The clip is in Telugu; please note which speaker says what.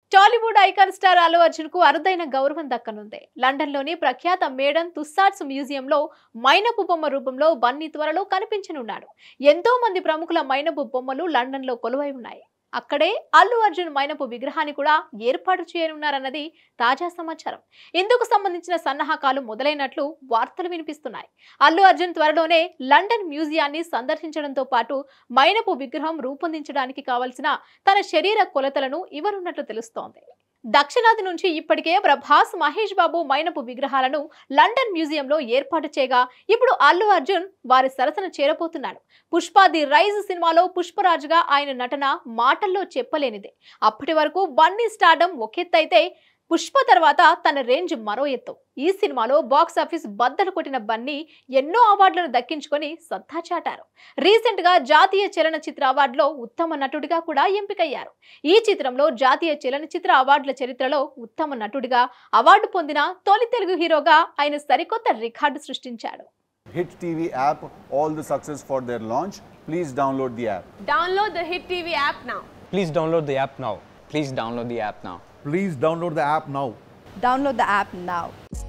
Speaker 1: టాలీవుడ్ ఐకాన్ స్టార్ అల్లు అర్జున్ కు అరుదైన గౌరవం దక్కనుంది లండన్ లోని ప్రఖ్యాత మేడన్ తుస్సాడ్స్ మ్యూజియంలో మైనపు బొమ్మ రూపంలో బన్నీ త్వరలో కనిపించనున్నాడు ఎంతో మంది ప్రముఖుల మైనపు బొమ్మలు లండన్ లో కొలువై ఉన్నాయి అక్కడే అల్లు అర్జున్ మైనపు విగ్రహాన్ని కూడా ఏర్పాటు చేయనున్నారన్నది తాజా సమాచారం ఇందుకు సంబంధించిన సన్నాహకాలు మొదలైనట్లు వార్తలు వినిపిస్తున్నాయి అల్లు అర్జున్ త్వరలోనే లండన్ మ్యూజియాన్ని సందర్శించడంతో పాటు మైనపు విగ్రహం రూపొందించడానికి కావలసిన తన శరీర కొలతలను ఇవ్వనున్నట్లు తెలుస్తోంది దక్షిణాది నుంచి ఇప్పటికే ప్రభాస్ మహేష్ బాబు మైనపు విగ్రహాలను లండన్ మ్యూజియంలో ఏర్పాటు చేయగా ఇప్పుడు అల్లు అర్జున్ వారి సరసన చేరబోతున్నాడు పుష్ప ది రైజ్ సినిమాలో పుష్పరాజుగా ఆయన నటన మాటల్లో చెప్పలేనిదే అప్పటి వరకు బన్నీ స్టార్డమ్ ఒకెత్తైతే పుష్ప తర్వాత తన రేంజ్ మరో ఎత్తు ఈ సినిమాలో బాక్స్ ఆఫీస్ బద్దలు కొట్టిన బన్నీ ఎన్నో అవార్డులను దక్కించుకొని సత్తా చాటారు రీసెంట్ గా జాతీయ చలనచిత్ర అవార్డులో ఉత్తమ నటుడిగా కూడా ఎంపికయ్యారు ఈ చిత్రంలో జాతీయ చలనచిత్ర అవార్డుల చరిత్రలో ఉత్తమ నటుడిగా అవార్డు పొందిన తొలి తెలుగు హీరోగా ఆయన సరికొత్త రికార్డు సృష్టించాడు
Speaker 2: Hit TV app, all the success for their launch. Please download the app.
Speaker 3: Download the Hit TV app now.
Speaker 4: Please download the app now.
Speaker 5: Please download the app now.
Speaker 6: Please download the app now.
Speaker 7: Download the app now.